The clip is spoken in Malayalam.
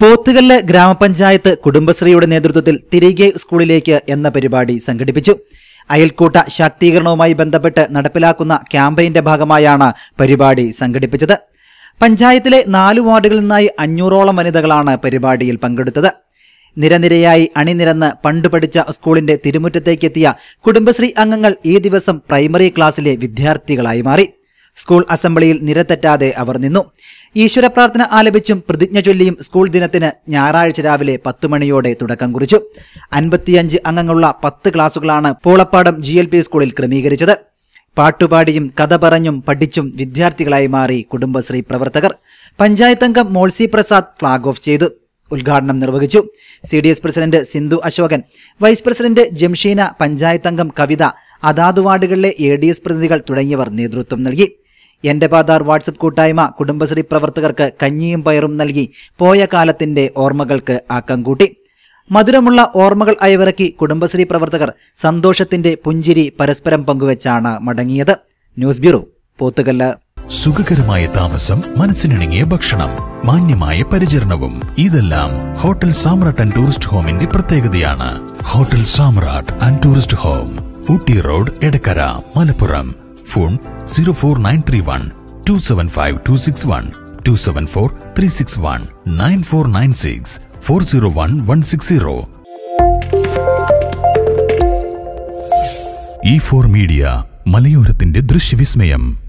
പോത്തുകല്ല് ഗ്രാമപഞ്ചായത്ത് കുടുംബശ്രീയുടെ നേതൃത്വത്തിൽ തിരികെ സ്കൂളിലേക്ക് എന്ന പരിപാടി സംഘടിപ്പിച്ചു അയൽക്കൂട്ട ശാക്തീകരണവുമായി ബന്ധപ്പെട്ട് നടപ്പിലാക്കുന്ന ക്യാമ്പയിന്റെ ഭാഗമായാണ് പരിപാടി സംഘടിപ്പിച്ചത് പഞ്ചായത്തിലെ നാല് വാർഡുകളിൽ നിന്നായി അഞ്ഞൂറോളം വനിതകളാണ് പരിപാടിയിൽ പങ്കെടുത്തത് നിരനിരയായി അണിനിരന്ന് പണ്ട് പഠിച്ച സ്കൂളിന്റെ തിരുമുറ്റത്തേക്കെത്തിയ കുടുംബശ്രീ അംഗങ്ങൾ ഈ ദിവസം പ്രൈമറി ക്ലാസ്സിലെ വിദ്യാർത്ഥികളായി മാറി സ്കൂൾ അസംബ്ലിയിൽ നിരതെറ്റാതെ അവർ നിന്നു ഈശ്വര പ്രാർത്ഥന ആലപിച്ചും പ്രതിജ്ഞ ചൊല്ലിയും സ്കൂൾ ദിനത്തിന് ഞായറാഴ്ച രാവിലെ പത്ത് മണിയോടെ തുടക്കം കുറിച്ചു അൻപത്തിയഞ്ച് അംഗങ്ങളുള്ള പത്ത് ക്ലാസുകളാണ് പൂളപ്പാടം ജി എൽ പി സ്കൂളിൽ ക്രമീകരിച്ചത് പാട്ടുപാടിയും കഥ പറഞ്ഞും പഠിച്ചും വിദ്യാർത്ഥികളായി മാറി കുടുംബശ്രീ പ്രവർത്തകർ പഞ്ചായത്ത് അംഗം മോൾസി പ്രസാദ് ഫ്ളാഗ് ഓഫ് ചെയ്തു ഉദ്ഘാടനം നിർവഹിച്ചു C D S president Sindhu Ashokan vice president Jamsheena panchayat അംഗം കവിത അതാത് വാർഡുകളിലെ എ ഡി എസ് പ്രതിനിധികൾ തുടങ്ങിയവർ നേതൃത്വം നൽകി എന്റെ പാതാർ വാട്സപ്പ് കൂട്ടായ്മ കുടുംബശ്രീ പ്രവർത്തകർക്ക് കഞ്ഞിയും പയറും നൽകി പോയ കാലത്തിന്റെ ഓർമ്മകൾക്ക് ആക്കം കൂട്ടി മധുരമുള്ള ഓർമ്മകൾ അയവിറക്കി കുടുംബശ്രീ പ്രവർത്തകർ സന്തോഷത്തിന്റെ പുഞ്ചിരി പരസ്പരം പങ്കുവച്ചാണ് മടങ്ങിയത് ന്യൂസ് ബ്യൂറോ പോത്തുകല്ല് സുഖകരമായ താമസം മനസ്സിനിണങ്ങിയ ഭക്ഷണം മാന്യമായ പരിചരണവും ഇതെല്ലാം ഹോട്ടൽ സാമ്രാട്ട് ആൻഡ് ടൂറിസ്റ്റ് ഹോമിന്റെ പ്രത്യേകതയാണ് hotel Samrat and tourist home Ooty road Edakkara Malappuram phone zero four nine three one two seven five two six one two seven four three six one nine four nine six four zero one one six zero E four media മലയോരത്തിന്റെ ദൃശ്യവിസ്മയം